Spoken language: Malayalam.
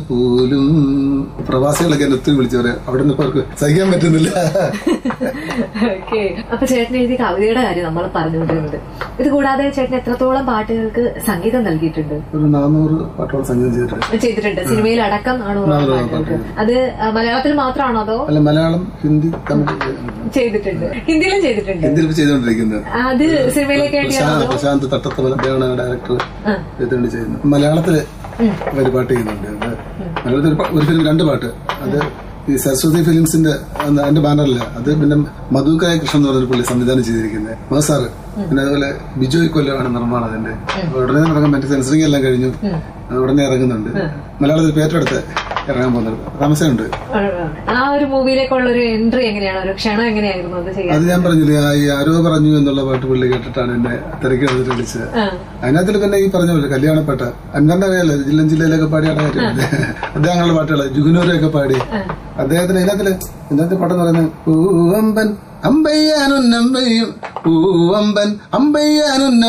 പോലും പ്രവാസികളൊക്കെ എന്നെ ഒത്തിരി വിളിച്ചു പറയാം അവിടെ നിന്ന് അവർക്ക് സഹിക്കാൻ പറ്റുന്നില്ല ഓക്കെ അപ്പൊ ചേട്ടൻ എഴുതിയ കവിതയുടെ കാര്യം നമ്മൾ പറഞ്ഞുകൊണ്ടിരുന്നത് ഇത് കൂടാതെ ചേട്ടൻ എത്രത്തോളം പാട്ടുകൾക്ക് സംഗീതം നൽകിയിട്ടുണ്ട് ഒരു നാനൂറ് പാട്ടോളം സംഗീതം ചെയ്തിട്ടുണ്ട് ചെയ്തിട്ടുണ്ട് സിനിമയിൽ അടക്കം നാണൂറോളം പാട്ടുകൾക്ക് അത് ആ, മലയാളത്തിൽ മാത്രമാണോ അതോ അല്ല മലയാളം ഹിന്ദി തമിഴ് ചെയ്തിട്ടുണ്ട് ഹിന്ദിയിലും ചെയ്തിട്ടുണ്ട് ഹിന്ദിയിൽ ഇപ്പൊ ചെയ്തുകൊണ്ടിരിക്കുന്നത് അത് സിനിമയിലേക്ക് വേണ്ടിയാണോ പ്രശാന്ത് പ്രശാന്ത് തട്ടത്തമല അദ്ദേഹമാണ് ഡയറക്ടർ ആ. ചെയ്തുകൊണ്ട് ചെയ്യുന്നത് മലയാളത്തില് ഒരു പാട്ട് ചെയ്യുന്നുണ്ട് അത് മലയാളത്തിൽ ഒരു പാ- ഒരു ഫിലിം രണ്ട് പാട്ട് അത് ഈ സരസ്വതി ഫിലിംസിന്റെ അന്ന് അതിന്റെ ബാനറില്ല അത് പിന്നെ മധുക്കായ കൃഷ്ണൻ എന്ന് പറഞ്ഞൊരു പുള്ളി സംവിധാനം ചെയ്തിരിക്കുന്നത് മഹസാറ് പിന്നെ അതുപോലെ ബിജോയ് കൊല്ലമാണ് നിർമ്മാണം അതിന്റെ അപ്പൊ ഉടനെ ഇറങ്ങാൻ പറ്റും സെൻസറിങ് എല്ലാം കഴിഞ്ഞു അത് ഉടനെ ഇറങ്ങുന്നുണ്ട് മലയാളത്തിൽ പേറ്റെടുത്ത് ഇറങ്ങാൻ പോകുന്നുണ്ട് താമസമുണ്ട് ആ ഒരു മൂവിയിലേക്കുള്ള ഒരു എൻട്രി എങ്ങനെയാണ് ഒരു ക്ഷണം എങ്ങനെയായിരുന്നു അത് ചെയ്യാൻ അത് ഞാൻ പറഞ്ഞില്ലേ ആ ഈ ആരോ പറഞ്ഞു എന്നുള്ള പാട്ട് പുള്ളി കേട്ടിട്ടാണ് എന്നെ തിരക്കി എടുത്തിട്ട് വിളിച്ചത് ആ. അതിനകത്തിൽ പിന്നെ ഈ പറഞ്ഞ പോലെ കല്യാണപ്പെട്ട അൻവറിന്റെ അറിയാലോ ജില്ലൻ ജില്ലയിലൊക്കെ പാടിയാണ് കാര്യം അദ്ദേഹങ്ങളുടെ പാട്ടുകൾ ജുഗുനൂരൊക്കെ പാടി അദ്ദേഹത്തിന് ഇതിനകത്തില് ഇതിനകത്ത് പാട്ടെന്ന് പറയുന്നത് പൂവമ്പൻ അമ്പയ്യാനുന്നമ്പയും പൂവമ്പൻ അമ്പയ്യാനുന്ന